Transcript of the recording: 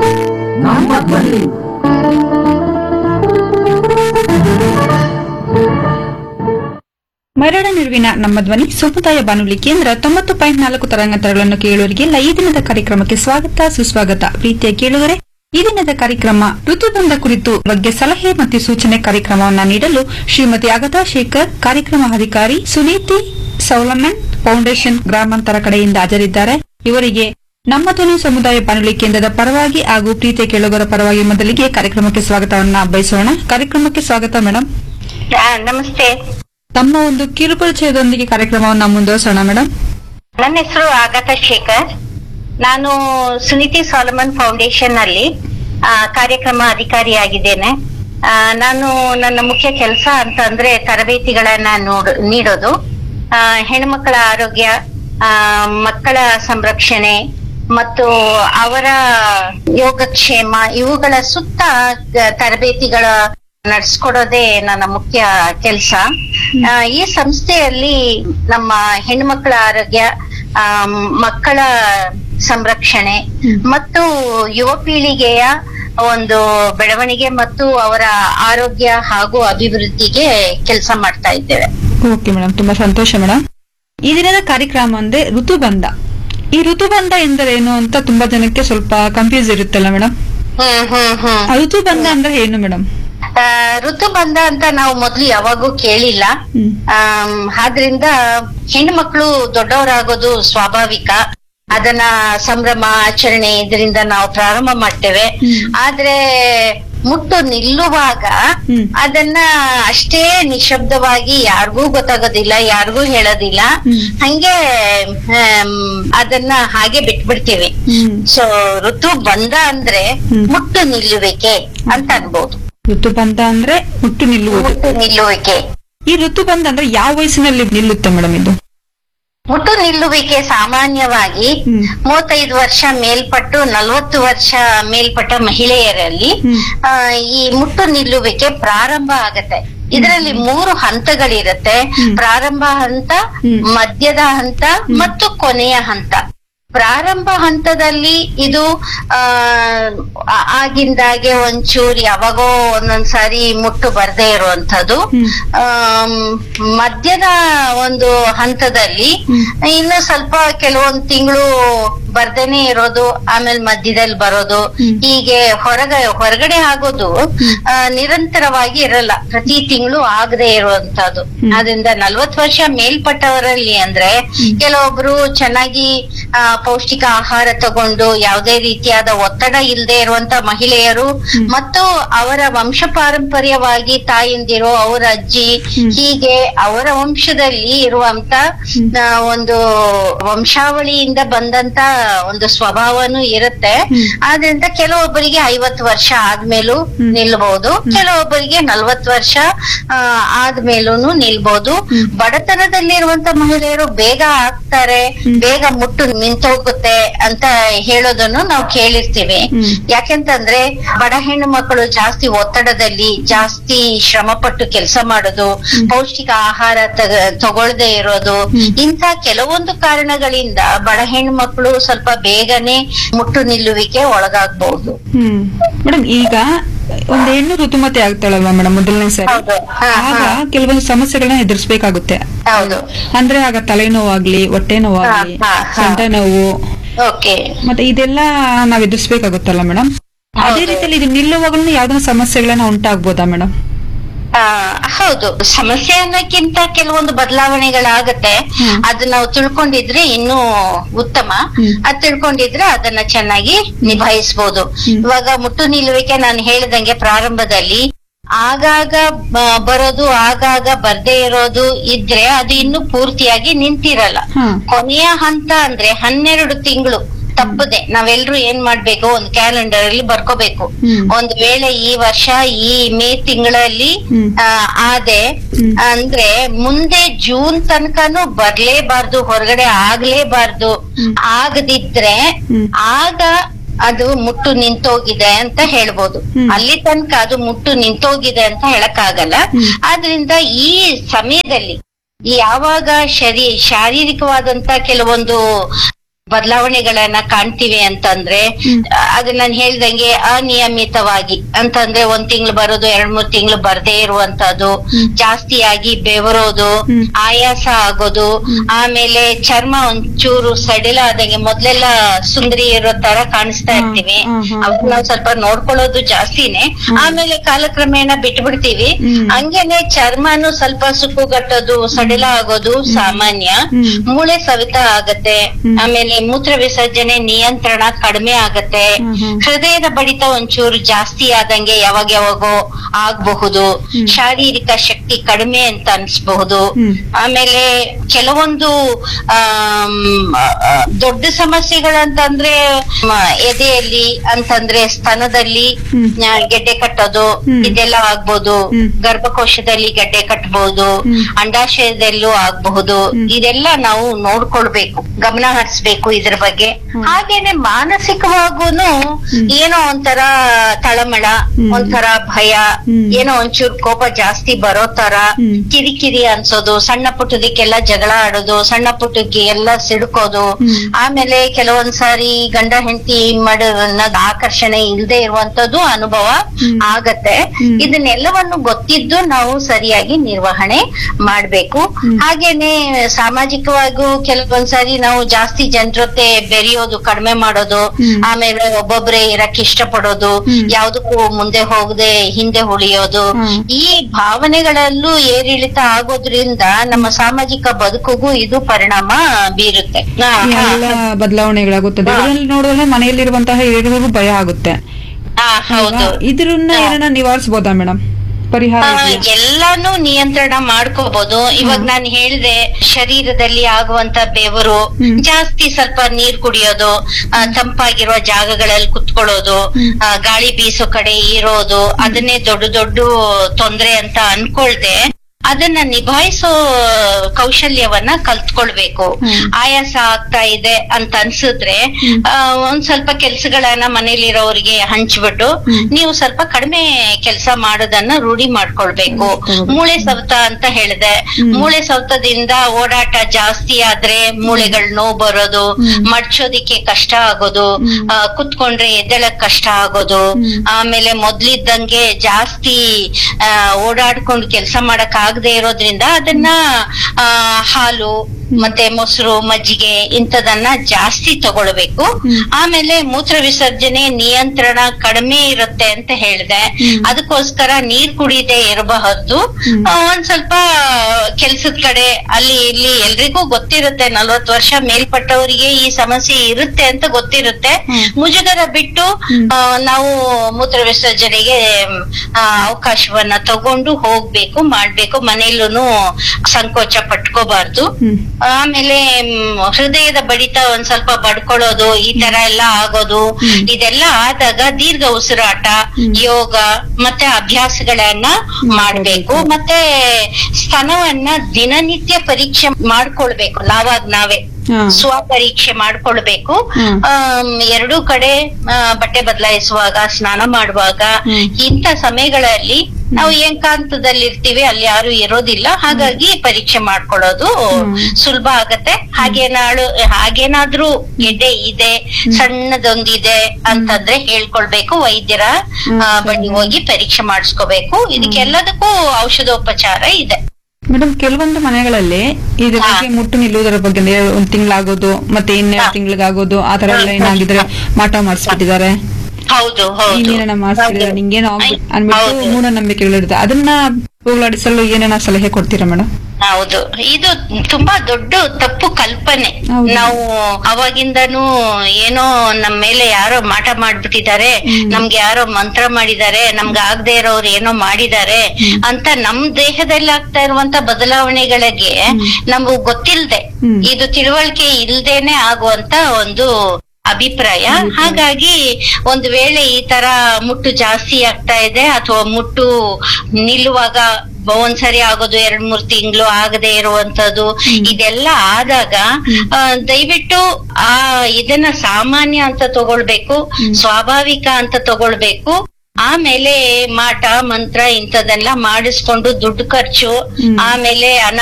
ನಮ್ಮ ಧ್ವನಿ ಮರಣ ನಿರುವಿನ ನಮ್ಮ ಧ್ವನಿ ಸಮುದಾಯ ಬಾನುಲಿ ಕೇಂದ್ರ ತೊಂಬತ್ತು ಪಾಯಿಂಟ್ ನಾಲ್ಕು ತರಂಗಾಂತರಗಳನ್ನು ಕೇಳುವರಿಗೆಲ್ಲ ಈ ದಿನದ ಕಾರ್ಯಕ್ರಮಕ್ಕೆ ಸ್ವಾಗತ ಸುಸ್ವಾಗತ ಪ್ರೀತಿಯ ಕೇಳುಗರೆ ಈ ದಿನದ ಕಾರ್ಯಕ್ರಮ ಋತುಬಂಧ ಕುರಿತು ಬಗ್ಗೆ ಸಲಹೆ ಮತ್ತು ಸೂಚನೆ ಕಾರ್ಯಕ್ರಮವನ್ನು ನೀಡಲು ಶ್ರೀಮತಿ ಅಗತಾ ಶೇಖರ್ ಕಾರ್ಯಕ್ರಮ ಅಧಿಕಾರಿ ಸುನೀತಿ ಸೌಲಮನ್ ಫೌಂಡೇಶನ್ ಗ್ರಾಮಾಂತರ ಕಡೆಯಿಂದ ಹಾಜರಿದ್ದಾರೆ ಇವರಿಗೆ ನಮ್ಮ ಧ್ವನಿ ಸಮುದಾಯ ಬಾನುಲಿ ಕೇಂದ್ರದ ಪರವಾಗಿ ಹಾಗೂ ಪ್ರೀತಿಯ ಕೇಳುಗರ ಪರವಾಗಿ ಮೊದಲಿಗೆ ಕಾರ್ಯಕ್ರಮಕ್ಕೆ ಸ್ವಾಗತವನ್ನ ಬಯಸೋಣ ಕಾರ್ಯಕ್ರಮಕ್ಕೆ ಸ್ವಾಗತ ಮೇಡಮ್ ಆ, ನಮಸ್ತೆ ತಮ್ಮ ಒಂದು ಕಿರುಪರಿಚಯದೊಂದಿಗೆ ಕಾರ್ಯಕ್ರಮವನ್ನು ಮುಂದುವರಿಸೋಣ ಮೇಡಮ್ ನನ್ನ ಹೆಸರು ಆಗತಾ ಶೇಖರ್ ನಾನು ಸುನೀತಿ ಸಾಲಮನ್ ಫೌಂಡೇಶನ್ ಅಲ್ಲಿ ಆ, ಕಾರ್ಯಕ್ರಮ ಅಧಿಕಾರಿಯಾಗಿದ್ದೇನೆ ಆ, ನಾನು ನನ್ನ ಮುಖ್ಯ ಕೆಲಸ ಅಂತ ಅಂದ್ರೆ ತರಬೇತಿಗಳನ್ನ ನೋಡ್ ನೀಡೋದು ಆ, ಹೆಣ್ಮಕ್ಕಳ ಆರೋಗ್ಯ ಆ, ಮಕ್ಕಳ ಸಂರಕ್ಷಣೆ ಮತ್ತು ಅವರ ಯೋಗಕ್ಷೇಮ ಇವುಗಳ ಸುತ್ತ ಆ, ತರಬೇತಿಗಳ ನಡೆಸ್ಕೊಡೋದೇ ನನ್ನ ಮುಖ್ಯ ಕೆಲಸ ಈ ಸಂಸ್ಥೆಯಲ್ಲಿ ನಮ್ಮ ಹೆಣ್ಮಕ್ಳ ಆರೋಗ್ಯ ಆ, ಮಕ್ಕಳ ಸಂರಕ್ಷಣೆ ಮತ್ತು ಯುವ ಪೀಳಿಗೆಯ ಒಂದು ಬೆಳವಣಿಗೆ ಮತ್ತು ಅವರ ಆರೋಗ್ಯ ಹಾಗೂ ಅಭಿವೃದ್ಧಿಗೆ ಕೆಲಸ ಮಾಡ್ತಾ ಇದ್ದೇವೆ ಓಕೆ ಮೇಡಮ್ ತುಂಬಾ ಸಂತೋಷ ಮೇಡಮ್ ಈ ದಿನದ ಕಾರ್ಯಕ್ರಮ ಅಂದ್ರೆ ಋತುಬಂಧ ಈ ಋತುಬಂಧ ಎಂದರೇನು ಅಂತ ತುಂಬಾ ಜನಕ್ಕೆ ಸ್ವಲ್ಪ ಕನ್ಫ್ಯೂಸ್ ಇರುತ್ತಲ್ಲ ಮೇಡಮ್ ಹ್ಮ್ ಹ್ಮ್ ಹ್ಮ್ ಋತುಬಂಧ ಅಂದ್ರೆ ಏನು ಮೇಡಮ್ ಆ, ಋತುಬಂಧ ಅಂತ ನಾವು ಮೊದ್ಲು ಯಾವಾಗೂ ಕೇಳಿಲ್ಲ ಹ್ಮ್. ಆಮ್, ಆದ್ರಿಂದ ಹೆಣ್ಣು ಮಕ್ಕಳು ದೊಡ್ಡವರಾಗೋದು ಸ್ವಾಭಾವಿಕ ಅದನ್ನ ಸಂಭ್ರಮ ಆಚರಣೆ ಇದರಿಂದ ನಾವು ಪ್ರಾರಂಭ ಮಾಡ್ತೇವೆ ಹ್ಮ್. ಆದ್ರೆ ಮುಟ್ಟು ನಿಲ್ಲುವಾಗ ಹ್ಮ್. ಅದನ್ನ ಅಷ್ಟೇ ನಿಶಬ್ದವಾಗಿ ಯಾರಿಗೂ ಗೊತ್ತಾಗೋದಿಲ್ಲ ಯಾರಿಗೂ ಹೇಳೋದಿಲ್ಲ ಹ್ಮ್. ಹಂಗೆ ಆಮ್, ಅದನ್ನ ಹಾಗೆ ಬಿಟ್ಬಿಡ್ತೀವಿ ಹ್ಮ್. ಸೊ ಋತು ಬಂದ ಅಂದ್ರೆ ಹ್ಮ್. ಮುಟ್ಟು ನಿಲ್ಲುವಿಕೆ ಅಂತ ಅನ್ಬೋದು ಋತುಬಂಧ ಅಂದ್ರೆ ಹುಟ್ಟು ನಿಲ್ಲುವುದು ಮುಟ್ಟು ನಿಲ್ಲುವಿಕೆ ಈ ಋತುಬಂಧ ಅಂದ್ರೆ ಯಾವ ವಯಸ್ಸಿನಲ್ಲಿ ನಿಲ್ಲುತ್ತೆ ಮೇಡಮ್ ಇದು ಮುಟ್ಟು ನಿಲ್ಲುವಿಕೆ ಸಾಮಾನ್ಯವಾಗಿ ಹ್ಮ್. ಮೂವತ್ತೈದು ವರ್ಷ ಮೇಲ್ಪಟ್ಟು ನಲವತ್ತು ವರ್ಷ ಮೇಲ್ಪಟ್ಟ ಮಹಿಳೆಯರಲ್ಲಿ ಹ್ಮ್. ಆ, ಈ ಮುಟ್ಟು ನಿಲ್ಲುವಿಕೆ ಪ್ರಾರಂಭ ಆಗತ್ತೆ ಇದರಲ್ಲಿ ಮೂರು ಹಂತಗಳಿರುತ್ತೆ ಹ್ಮ್. ಪ್ರಾರಂಭ ಹಂತ ಹ್ಮ್. ಮಧ್ಯದ ಹಂತ ಮತ್ತು ಕೊನೆಯ ಹಂತ ಪ್ರಾರಂಭ ಹಂತದಲ್ಲಿ ಇದು ಆ ಆ- ಆಗಿಂದಾಗೆ ಒಂಚೂರು ಯಾವಾಗೋ ಒಂದೊಂದ್ಸಾರಿ ಮುಟ್ಟು ಬರ್ದೇ ಇರುವಂತದ್ದು ಹ್ಮ್. ಆಮ್, ಮಧ್ಯದ ಒಂದು ಹಂತದಲ್ಲಿ ಹ್ಮ್. ಇನ್ನು ಸ್ವಲ್ಪ ಕೆಲವೊಂದ್ ತಿಂಗಳು ಬರ್ದೇನೆ ಇರೋದು ಆಮೇಲೆ ಮಧ್ಯದಲ್ಲಿ ಬರೋದು ಹ್ಮ್. ಹೀಗೆ ಹೊರಗ ಹೊರಗಡೆ ಆಗೋದು ಆ, ನಿರಂತರವಾಗಿ ಇರಲ್ಲ ಪ್ರತಿ ತಿಂಗಳು ಆಗದೆ ಇರುವಂತದ್ದು ಹ್ಮ್. ಆದ್ರಿಂದ ನಲ್ವತ್ ವರ್ಷ ಮೇಲ್ಪಟ್ಟವರಲ್ಲಿ ಅಂದ್ರೆ ಕೆಲವೊಬ್ರು ಚೆನ್ನಾಗಿ ಆ, ಪೌಷ್ಟಿಕ ಆಹಾರ ತಗೊಂಡು ಯಾವುದೇ ರೀತಿಯಾದ ಒತ್ತಡ ಇಲ್ಲದೆ ಇರುವಂತ ಮಹಿಳೆಯರು ಮತ್ತು ಅವರ ವಂಶ ಪಾರಂಪರ್ಯವಾಗಿ ತಾಯಂದಿರು ಅವರ ಅಜ್ಜಿ ಹ್ಮ್. ಹೀಗೆ ಅವರ ವಂಶದಲ್ಲಿ ಇರುವಂತ ಆ, ಒಂದು ವಂಶಾವಳಿಯಿಂದ ಬಂದಂತ ಒಂದು ಸ್ವಭಾವನೂ ಇರುತ್ತೆ ಹ್ಮ್. ಆದ್ರಿಂದ ಕೆಲವೊಬ್ಬರಿಗೆ ಐವತ್ತು ವರ್ಷ ಆದ್ಮೇಲೂ ಹ್ಮ್. ನಿಲ್ಬಹುದು ಕೆಲವೊಬ್ಬರಿಗೆ ನಲ್ವತ್ತು ವರ್ಷ ಆ, ಆದ್ಮೇಲೂನು ನಿಲ್ಬಹುದು ಹ್ಮ್. ಬಡತನದಲ್ಲಿರುವಂತ ಮಹಿಳೆಯರು ಬೇಗ ಆಗ್ತಾರೆ ಹ್ಮ್. ಬೇಗ ಮುಟ್ಟು ನಿಂತೋಗುತ್ತೆ ಅಂತ ಹೇಳೋದನ್ನು ನಾವು ಕೇಳಿರ್ತೀವಿ ಹ್ಮ್. ಯಾಕೆಂತಂದ್ರೆ ಬಡ ಹೆಣ್ಣು ಮಕ್ಕಳು ಜಾಸ್ತಿ ಒತ್ತಡದಲ್ಲಿ ಜಾಸ್ತಿ ಶ್ರಮ ಪಟ್ಟು ಕೆಲಸ ಮಾಡೋದು ಪೌಷ್ಟಿಕ ಆಹಾರ ತಗ- ತಗೊಳ್ದೇ ಇರೋದು ಹ್ಮ್. ಇಂಥ ಕೆಲವೊಂದು ಕಾರಣಗಳಿಂದ ಬಡ ಹೆಣ್ಣು ಮಕ್ಕಳು ಸ್ವಲ್ಪ ಬೇಗನೆ ಮುಟ್ಟು ನಿಲ್ಲುವಿಕೆ ಒಳಗಾಗಬಹುದು ಹ್ಮ್ ಮೇಡಮ್ ಈಗ ಒಂದು ಹೆಣ್ಣು ಋತುಮತಿ ಆಗ್ತಾಳಲ್ವಾ ಮೇಡಮ್ ಮೊದಲನೇ ಸರಿ ಹೌದು. ಹಾ, ಆಗ ಹಾ. ಕೆಲವೊಂದು ಸಮಸ್ಯೆಗಳನ್ನ ಎದುರಿಸಬೇಕಾಗುತ್ತೆ ಹೌದು ಅಂದ್ರೆ ಆಗ ತಲೆನೋವಾಗ್ಲಿ ಹೊಟ್ಟೆ ನೋವಾಗ್ಲಿ ಹಾ, ಹಾ, ಹಾ. ಸೊಂಟ ನೋವು ಓಕೆ ಮತ್ತೆ ಇದೆಲ್ಲ ನಾವ್ ಎದುರಿಸಬೇಕಾಗುತ್ತಲ್ಲ ಮೇಡಮ್ ಅದೇ ಹೌದು. ರೀತಿಯಲ್ಲಿ ಇದು ನಿಲ್ಲುವಾಗಲೂ ಯಾವ್ದಾದ್ರು ಸಮಸ್ಯೆಗಳನ್ನ ಉಂಟಾಗ್ಬೋದಾ ಮೇಡಮ್ ಆ, ಹೌದು ಸಮಸ್ಯೆ ಅನ್ನೋಕ್ಕಿಂತ ಕೆಲವೊಂದು ಬದಲಾವಣೆಗಳಾಗತ್ತೆ ಹ್ಮ್. ಅದು ನಾವು ತಿಳ್ಕೊಂಡಿದ್ರೆ ಇನ್ನೂ ಉತ್ತಮ ಹ್ಮ್. ಅದ್ ತಿಳ್ಕೊಂಡಿದ್ರೆ ಅದನ್ನ ಚೆನ್ನಾಗಿ ನಿಭಾಯಿಸಬಹುದು ಹ್ಮ್. ಇವಾಗ ಮುಟ್ಟು ನಿಲ್ಲುವಿಕೆ ನಾನು ಹೇಳಿದಂಗೆ ಪ್ರಾರಂಭದಲ್ಲಿ ಆಗಾಗ ಬ- ಬರೋದು ಆಗಾಗ ಬರ್ದೇ ಇರೋದು ಇದ್ರೆ ಅದು ಇನ್ನು ಪೂರ್ತಿಯಾಗಿ ನಿಂತಿರಲ್ಲ ಹಾ. ಕೊನೆಯ ಹಂತ ಅಂದ್ರೆ ಹನ್ನೆರಡು ತಿಂಗಳು ತಪ್ಪದೆ ನಾವೆಲ್ಲರೂ ಏನ್ ಮಾಡ್ಬೇಕು ಒಂದು ಕ್ಯಾಲೆಂಡರ್ ಅಲ್ಲಿ ಬರ್ಕೋಬೇಕು ಹ್ಮ್. ಒಂದ್ ವೇಳೆ ಈ ವರ್ಷ ಈ ಮೇ ತಿಂಗಳಲ್ಲಿ ಹ್ಮ್. ಆ, ಆದೆ ಹ್ಮ್. ಅಂದ್ರೆ ಮುಂದೆ ಜೂನ್ ತನಕನೂ ಬರ್ಲೇಬಾರ್ದು ಹೊರಗಡೆ ಆಗ್ಲೇಬಾರ್ದು ಹ್ಮ್. ಆಗದಿದ್ರೆ ಹ್ಮ್. ಆಗ ಅದು ಮುಟ್ಟು ನಿಂತೋಗಿದೆ ಅಂತ ಹೇಳ್ಬೋದು ಹ್ಮ್. ಅಲ್ಲಿ ತನಕ ಅದು ಮುಟ್ಟು ನಿಂತೋಗಿದೆ ಅಂತ ಹೇಳಕ್ಕಾಗಲ್ಲ ಹ್ಮ್. ಆದ್ರಿಂದ ಈ ಸಮಯದಲ್ಲಿ ಈ ಯಾವಾಗ ಶರೀ ಶಾರೀರಿಕವಾದಂತ ಕೆಲವೊಂದು ಬದಲಾವಣೆಗಳನ್ನ ಕಾಣ್ತೀವಿ ಅಂತಂದ್ರೆ ಆ, ಅದು ನಾನು ಹೇಳ್ದಂಗೆ ಅನಿಯಮಿತವಾಗಿ ಅಂತಂದ್ರೆ ಒಂದ್ ತಿಂಗಳು ಬರೋದು ಎರಡ್ ಮೂರ್ ತಿಂಗಳು ಬರ್ದೇ ಇರುವಂತದ್ದು ಜಾಸ್ತಿಯಾಗಿ ಬೆವರೋದು ಹ್ಮ್. ಆಯಾಸ ಆಗೋದು ಆಮೇಲೆ ಚರ್ಮ ಒಂಚೂರು ಸಡಿಲ ಆದಂಗೆ ಮೊದ್ಲೆಲ್ಲ ಸುಂದರಿ ಇರೋ ತರ ಕಾಣಿಸ್ತಾ ಹಾ, ಇರ್ತೀವಿ ಹಾ, ಹಾ. ಅವಾಗ ನಾವು ಸ್ವಲ್ಪ ನೋಡ್ಕೊಳ್ಳೋದು ಜಾಸ್ತಿನೇ ಆಮೇಲೆ ಕಾಲಕ್ರಮೇಣ ಬಿಟ್ಬಿಡ್ತೀವಿ ಹ್ಮ್. ಹಂಗೇನೆ ಚರ್ಮನು ಸ್ವಲ್ಪ ಸುಕ್ಕುಗಟ್ಟೋದು ಸಡಿಲ ಆಗೋದು ಸಾಮಾನ್ಯ ಹ್ಮ್. ಮೂಳೆ ಸವಿತ ಆಗತ್ತೆ ಹ್ಮ್. ಆಮೇಲೆ ಮೂತ್ರ ವಿಸರ್ಜನೆ ನಿಯಂತ್ರಣ ಕಡಿಮೆ ಆಗತ್ತೆ ಹ್ಮ್, ಹ್ಮ್. ಹೃದಯದ ಬಡಿತ ಒಂಚೂರು ಜಾಸ್ತಿ ಆದಂಗೆ ಯಾವಾಗ ಯಾವಾಗೋ ಆಗಬಹುದು ಹ್ಮ್. ಶಾರೀರಿಕ ಶಕ್ತಿ ಕಡಿಮೆ ಅಂತ ಅನ್ಸ್ಬಹುದು ಹ್ಮ್. ಆಮೇಲೆ ಕೆಲವೊಂದು ಆಮ್, ಆ, ಆ, ದೊಡ್ಡ ಸಮಸ್ಯೆಗಳಂತಂದ್ರೆ ಮ, ಎದೆಯಲ್ಲಿ ಅಂತಂದ್ರೆ ಸ್ತನದಲ್ಲಿ ಹ್ಮ್. ಆ, ಗೆಡ್ಡೆ ಕಟ್ಟೋದು ಹ್ಮ್. ಇದೆಲ್ಲ ಆಗ್ಬೋದು ಹ್ಮ್. ಗರ್ಭಕೋಶದಲ್ಲಿ ಗೆಡ್ಡೆ ಕಟ್ಟಬಹುದು ಹ್ಮ್. ಅಂಡಾಶಯದಲ್ಲೂ ಆಗಬಹುದು ಹ್ಮ್. ಇದೆಲ್ಲ ನಾವು ನೋಡ್ಕೊಳ್ಬೇಕು ಗಮನ ಹರಿಸ್ಬೇಕು ಇದ್ರ ಬಗ್ಗೆ ಹ್ಮ್. ಹಾಗೇನೆ ಮಾನಸಿಕವಾಗೂನು ಹ್ಮ್. ಏನೋ ಒಂಥರ ತಳಮಳ ಹ್ಮ್. ಒಂಥರ ಭಯ ಹ್ಮ್. ಏನೋ ಒಂಚೂರು ಕೋಪ ಜಾಸ್ತಿ ಬರೋ ತರ ಹ್ಮ್. ಕಿರಿಕಿರಿ ಅನ್ಸೋದು ಸಣ್ಣ ಪುಟ್ಟದಕ್ಕೆಲ್ಲ ಜಗಳ ಆಡೋದು ಸಣ್ಣ ಪುಟ್ಟಕ್ಕೆ ಎಲ್ಲ ಸಿಡ್ಕೋದು ಹ್ಮ್. ಆಮೇಲೆ ಕೆಲವೊಂದ್ ಸಾರಿ ಗಂಡ ಹೆಂಡತಿ ಮಡ ಅನ್ನೋದ್ ಆಕರ್ಷಣೆ ಇಲ್ದೇ ಇರುವಂತದ್ದು ಅನುಭವ ಹ್ಮ್. ಆಗತ್ತೆ ಹ್ಮ್. ಇದನ್ನೆಲ್ಲವನ್ನು ಗೊತ್ತಿದ್ದು ನಾವು ಸರಿಯಾಗಿ ನಿರ್ವಹಣೆ ಮಾಡ್ಬೇಕು ಹ್ಮ್. ಹಾಗೇನೆ ಸಾಮಾಜಿಕವಾಗೂ ಕೆಲವೊಂದ್ಸಾರಿ ನಾವು ಜಾಸ್ತಿ ಜನರ ಜೊತೆ ಬೆರೆಯೋದು ಕಡಿಮೆ ಮಾಡೋದು ಹ್ಮ್. ಆಮೇಲೆ ಒಬ್ಬೊಬ್ರೆ ಇರಕ್ ಇಷ್ಟಪಡೋದು ಹ್ಮ್. ಯಾವ್ದಕ್ಕೂ ಮುಂದೆ ಹೋಗದೆ ಹಿಂದೆ ಉಳಿಯೋದು ಹ್ಮ್. ಈ ಭಾವನೆಗಳಲ್ಲೂ ಏರಿಳಿತ ಆಗೋದ್ರಿಂದ ನಮ್ಮ ಸಾಮಾಜಿಕ ಬದುಕಿಗೂ ಇದು ಪರಿಣಾಮ ಬೀರುತ್ತೆ ಹಾ, ಹಾ. ಎಲ್ಲ ಬದಲಾವಣೆಗಳಾಗುತ್ತದೆ ಹಾ. ಇದರಲ್ಲಿ ನೋಡಿದ್ರೆ ಮನೆಯಲ್ಲಿರುವಂತಹ ಹಿರಿಯರಿಗೂ ಭಯ ಆಗುತ್ತೆ ಹಾ, ಹೌದು ಇದ್ರನ್ನ ಹಾ. ಏನನ್ನ ನಿವಾರಿಸಬಹುದಾ ಮೇಡಮ್ ಪರಿಹಾರ ಆ, ಇದೆಯಾ? ಎಲ್ಲಾನು ನಿಯಂತ್ರಣ ಮಾಡ್ಕೋಬಹುದು ಇವಾಗ ನಾನು ಹೇಳಿದೆ ಶರೀರದಲ್ಲಿ ಆಗುವಂತ ಬೆವರು ಹ್ಮ್. ಜಾಸ್ತಿ ಸ್ವಲ್ಪ ನೀರ್ ಕುಡಿಯೋದು ಆ, ತಂಪಾಗಿರುವ ಜಾಗಗಳಲ್ಲಿ ಕುತ್ಕೊಳ್ಳೋದು ಹ್ಮ್. ಆ, ಗಾಳಿ ಬೀಸೋ ಕಡೆ ಇರೋದು ಅದನ್ನೇ ದೊಡ್ಡ ದೊಡ್ಡ ತೊಂದ್ರೆ ಅಂತ ಅನ್ಕೊಳ್ದೆ ಅದನ್ನ ನಿಭಾಯಿಸೋ ಕೌಶಲ್ಯವನ್ನ ಕಲ್ತ್ಕೊಳ್ಬೇಕು ಹ್ಮ್. ಆಯಾಸ ಆಗ್ತಾ ಇದೆ ಅಂತ ಅನ್ಸಿದ್ರೆ ಹ್ಮ್. ಆ, ಒಂದ್ ಸ್ವಲ್ಪ ಕೆಲ್ಸಗಳನ್ನ ಮನೇಲಿರೋರಿಗೆ ಹಂಚ್ಬಿಟ್ಟು ಹ್ಮ್. ನೀವು ಸ್ವಲ್ಪ ಕಡಿಮೆ ಕೆಲಸ ಮಾಡೋದನ್ನ ರೂಢಿ ಮಾಡ್ಕೊಳ್ಬೇಕು ಹೌದು. ಮೂಳೆ ಸವತ ಅಂತ ಹೇಳಿದೆ ಹ್ಮ್. ಮೂಳೆ ಸವತದಿಂದ ಓಡಾಟ ಜಾಸ್ತಿ ಆದ್ರೆ ಮೂಳೆಗಳು ನೋವು ಬರೋದು ಹ್ಮ್. ಮಡ್ಚೋದಿಕ್ಕೆ ಕಷ್ಟ ಆಗೋದು ಹ್ಮ್. ಆ, ಕುತ್ಕೊಂಡ್ರೆ ಎದ್ದೇಳಕ್ ಕಷ್ಟ ಆಗೋದು ಹ್ಮ್. ಆಮೇಲೆ ಮೊದ್ಲಿದ್ದಂಗೆ ಜಾಸ್ತಿ ಆ, ಓಡಾಡ್ಕೊಂಡು ಕೆಲಸ ಮಾಡಕ್ ಆಗದೆ ಇರೋದ್ರಿಂದ ಅದನ್ನ ಆ, ಹಾಲು ಮತ್ತೆ ಮೊಸರು ಮಜ್ಜಿಗೆ ಇಂಥದನ್ನ ಜಾಸ್ತಿ ತಗೊಳ್ಬೇಕು ಹ್ಮ್. ಆಮೇಲೆ ಮೂತ್ರ ವಿಸರ್ಜನೆ ನಿಯಂತ್ರಣ ಕಡಿಮೆ ಇರುತ್ತೆ ಅಂತ ಹೇಳಿದೆ ಹ್ಮ್. ಅದಕ್ಕೋಸ್ಕರ ನೀರ್ ಕುಡಿದೇ ಇರಬಹುದು ಹ್ಮ್. ಆ, ಒಂದ್ ಸ್ವಲ್ಪ ಕೆಲ್ಸದ ಕಡೆ ಅಲ್ಲಿ ಇಲ್ಲಿ ಎಲ್ರಿಗೂ ಗೊತ್ತಿರುತ್ತೆ ನಲ್ವತ್ ವರ್ಷ ಮೇಲ್ಪಟ್ಟವರಿಗೆ ಈ ಸಮಸ್ಯೆ ಇರುತ್ತೆ ಅಂತ ಗೊತ್ತಿರುತ್ತೆ ಹ್ಮ್. ಮುಜುಗರ ಬಿಟ್ಟು ಹ್ಮ್. ಆ, ನಾವು ಮೂತ್ರ ವಿಸರ್ಜನೆಗೆ ಆ, ಅವಕಾಶವನ್ನ ತಗೊಂಡು ಹೋಗ್ಬೇಕು ಮಾಡ್ಬೇಕು ಮನೇಲೂನು ಸಂಕೋಚ ಪಟ್ಕೋಬಾರ್ದು ಹ್ಮ್. ಆಮೇಲೆ ಮ್, ಹೃದಯದ ಬಡಿತ ಒಂದ್ ಸ್ವಲ್ಪ ಬಡ್ಕೊಳ್ಳೋದು ಈ ತರ ಎಲ್ಲ ಆಗೋದು ಹ್ಮ್. ಇದೆಲ್ಲ ಆದಾಗ ದೀರ್ಘ ಉಸಿರಾಟ ಹ್ಮ್. ಯೋಗ ಮತ್ತೆ ಅಭ್ಯಾಸಗಳನ್ನ ಮಾಡ್ಬೇಕು ಮತ್ತೆ ಸ್ತನವನ್ನ ದಿನನಿತ್ಯ ಪರೀಕ್ಷೆ ಮಾಡ್ಕೊಳ್ಬೇಕು ನಾವಾಗ ನಾವೇ ಹಾ. ಸ್ವ ಪರೀಕ್ಷೆ ಮಾಡ್ಕೊಳ್ಬೇಕು ಹ್ಮ್. ಆಮ್, ಎರಡೂ ಕಡೆ ಆ, ಬಟ್ಟೆ ಬದಲಾಯಿಸುವಾಗ ಸ್ನಾನ ಮಾಡುವಾಗ ಹ್ಮ್. ಇಂಥ ಸಮಯಗಳಲ್ಲಿ ನಾವು ಏಕಾಂತದಲ್ಲಿ ಇರ್ತೀವಿ ಅಲ್ಲಿ ಯಾರು ಇರೋದಿಲ್ಲ ಹಾಗಾಗಿ ಪರೀಕ್ಷೆ ಮಾಡ್ಕೊಳ್ಳೋದು ಹ್ಮ್. ಸುಲಭ ಆಗತ್ತೆ ಹಾಗೇನಾಳು ಹಾಗೇನಾದ್ರೂ ಎಡೆ ಇದೆ ಸಣ್ಣದೊಂದಿದೆ ಅಂತಂದ್ರೆ ಹೇಳ್ಕೊಳ್ಬೇಕು ವೈದ್ಯರ ಹ್ಮ್, ಆ, ಸರಿ. ಬಳಿ ಹೋಗಿ ಪರೀಕ್ಷೆ ಮಾಡಿಸ್ಕೋಬೇಕು ಇದಕ್ಕೆಲ್ಲದಕ್ಕೂ ಔಷಧೋಪಚಾರ ಇದೆ ಮೇಡಮ್ ಕೆಲವೊಂದು ಮನೆಗಳಲ್ಲಿ ಇದ್ರ ಹಾ. ಬಗ್ಗೆ ಮುಟ್ಟು ನಿಲ್ಲುವುದರ ಬಗ್ಗೆ ಅಂದ್ರೆ ಒಂದ್ ತಿಂಗಳಾಗೋದು ಮತ್ತೆ ಇನ್ನೆರಡು ಹಾ. ತಿಂಗಳಿಗಾಗೋದು ಆ ತರ ಎಲ್ಲ ಏನಾಗಿದ್ರೆ ಮಾಟ ಮಾಡಿಸ್ಬಿಟ್ಟಿದ್ದಾರೆ ಹೌದು ಹೌದು ಇನ್ನೇನ ಮಾಡಿಸ್ಬಿಟ್ಟಿದ್ದಾರೆ ಹೌದು. ನಿಂಗೇನೋ ಆಗ್ಬಿಟ್ಟು ಅನ್ಬಿಟ್ಟು ಹೌದು. ಮೂಢನಂಬಿಕೆಗಳಿರುತ್ತೆ ಅದನ್ನ ಹೋಗ್ಲಾಡಿಸಲು ಏನೇನ ಸಲಹೆ ಕೊಡ್ತೀರಾ ಮೇಡಮ್ ಹೌದು ಇದು ತುಂಬಾ ದೊಡ್ಡ ತಪ್ಪು ಕಲ್ಪನೆ ಹೌದು. ನಾವು ಅವಾಗಿಂದನೂ ಏನೋ ನಮ್ ಮೇಲೆ ಯಾರೋ ಮಾಟ ಮಾಡ್ಬಿಟ್ಟಿದ್ದಾರೆ ಹ್ಮ್. ನಮ್ಗೆ ಯಾರೋ ಮಂತ್ರ ಮಾಡಿದ್ದಾರೆ ನಮ್ಗೆ ಆಗದೆ ಇರೋರು ಏನೋ ಮಾಡಿದ್ದಾರೆ ಹ್ಮ್. ಅಂತ ನಮ್ ದೇಹದಲ್ಲಿ ಆಗ್ತಾ ಇರುವಂತ ಬದಲಾವಣೆಗಳಿಗೆ ಹ್ಮ್. ನಮ್ಗೆ ಗೊತ್ತಿಲ್ದೆ ಹ್ಮ್. ಇದು ತಿಳುವಳಿಕೆ ಇಲ್ದೇನೆ ಆಗುವಂತ ಒಂದು ಅಭಿಪ್ರಾಯ ಅಭಿಪ್ರಾಯ. ಹಾಗಾಗಿ ಒಂದು ವೇಳೆ ಈ ತರ ಮುಟ್ಟು ಜಾಸ್ತಿ ಆಗ್ತಾ ಇದೆ ಅಥವಾ ಮುಟ್ಟು ನಿಲ್ಲುವಾಗ ಒಂದ್ಸರಿ ಆಗೋದು ಎರಡ್ ಮೂರ್ ತಿಂಗಳು ಆಗದೆ ಇರುವಂತದ್ದು ಹ್ಮ್. ಇದೆಲ್ಲ ಆದಾಗ ಹ್ಮ್. ಆ, ದಯವಿಟ್ಟು ಆ ಇದನ್ನ ಸಾಮಾನ್ಯ ಅಂತ ತಗೊಳ್ಬೇಕು ಹ್ಮ್. ಸ್ವಾಭಾವಿಕ ಅಂತ ತಗೊಳ್ಬೇಕು ಆಮೇಲೆ ಮಾಟ ಮಂತ್ರ ಇಂಥದೆಲ್ಲ ಮಾಡಿಸ್ಕೊಂಡು ದುಡ್ಡು ಖರ್ಚು ಹ್ಮ್. ಆಮೇಲೆ